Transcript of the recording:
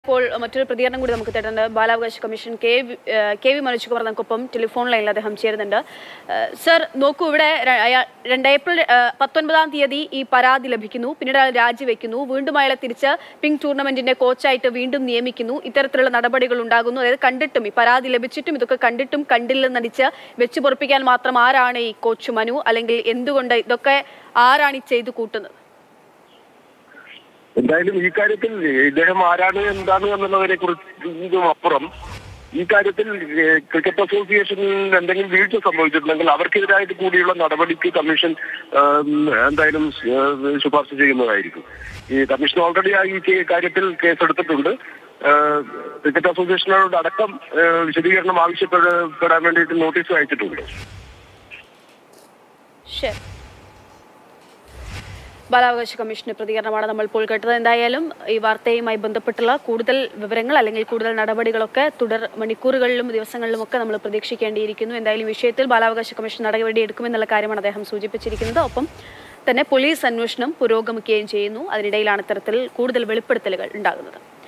ഇപ്പോൾ മറ്റൊരു പ്രതികരണം കൂടി നമുക്ക് തരുന്നുണ്ട് ബാലാവകാശ കമ്മീഷൻ കെ വി- ഏഹ് കെ വി മനോജ് കുമാർ നമുക്കൊപ്പം ടെലിഫോൺ ലൈനിൽ അദ്ദേഹം ചേരുന്നുണ്ട് ഏഹ് സർ നോക്കൂ ഇവിടെ ര- അയാൾ രണ്ട് ഏപ്രിൽ ഏഹ് പത്തൊൻപതാം തീയതി ഈ പരാതി ലഭിക്കുന്നു പിന്നീട് അയാൾ രാജിവെക്കുന്നു വീണ്ടും അയാളെ തിരിച്ച് പിങ്ക് ടൂർണമെന്റിന്റെ കോച്ചായിട്ട് വീണ്ടും നിയമിക്കുന്നു ഇത്തരത്തിലുള്ള നടപടികൾ ഉണ്ടാകുന്നു അതായത് കണ്ടിട്ടും ഈ പരാതി ലഭിച്ചിട്ടും ഇതൊക്കെ കണ്ടിട്ടും കണ്ടില്ലെന്നടിച്ച് വെച്ച് പൊറപ്പിക്കാൻ മാത്രം ആരാണ് ഈ കോച്ച് മനു അല്ലെങ്കിൽ എന്തുകൊണ്ട് ഇതൊക്കെ ആരാണ് ഈ ചെയ്തു കൂട്ടുന്നത് എന്തായാലും ഈ കാര്യത്തിൽ ഇദ്ദേഹം ആരാണ് എന്താണ് എന്നുള്ളതിനെ കുറിച്ചും അപ്പുറം ഈ കാര്യത്തിൽ ഏഹ്, ക്രിക്കറ്റ് അസോസിയേഷനിൽ എന്തെങ്കിലും വീഴ്ച സംഭവിച്ചിട്ടുണ്ടെങ്കിൽ അവർക്കെതിരായിട്ട് കൂടിയുള്ള നടപടിക്ക് കമ്മീഷൻ ഏഹ്, എന്തായാലും ഏഹ്, ശുപാർശ ചെയ്യുന്നതായിരിക്കും ഈ കമ്മീഷൻ ഓൾറെഡി ആ ഈ കേ- കാര്യത്തിൽ കേസെടുത്തിട്ടുണ്ട് ഏഹ്, ക്രിക്കറ്റ് അസോസിയേഷനോട് അടക്കം ഏഹ്, വിശദീകരണം ആവശ്യപ്പെടാൻ വേണ്ടിയിട്ട് നോട്ടീസ് അയച്ചിട്ടുണ്ട് ശരി ബാലാവകാശ കമ്മീഷന്റെ പ്രതികരണമാണ് നമ്മൾ ഇപ്പോൾ കേട്ടത് എന്തായാലും ഈ വാർത്തയുമായി ബന്ധപ്പെട്ടുള്ള കൂടുതൽ വിവരങ്ങൾ അല്ലെങ്കിൽ കൂടുതൽ നടപടികളൊക്കെ തുടർ മണിക്കൂറുകളിലും ദിവസങ്ങളിലും ഒക്കെ നമ്മൾ പ്രതീക്ഷിക്കേണ്ടിയിരിക്കുന്നു എന്തായാലും ഈ വിഷയത്തിൽ ബാലാവകാശ കമ്മീഷൻ നടപടി എടുക്കുമെന്നുള്ള കാര്യമാണ് അദ്ദേഹം സൂചിപ്പിച്ചിരിക്കുന്നത് ഒപ്പം തന്നെ പോലീസ് അന്വേഷണം പുരോഗമിക്കുകയും ചെയ്യുന്നു അതിനിടയിലാണ് ഇത്തരത്തിൽ കൂടുതൽ വെളിപ്പെടുത്തലുകൾ ഉണ്ടാകുന്നത്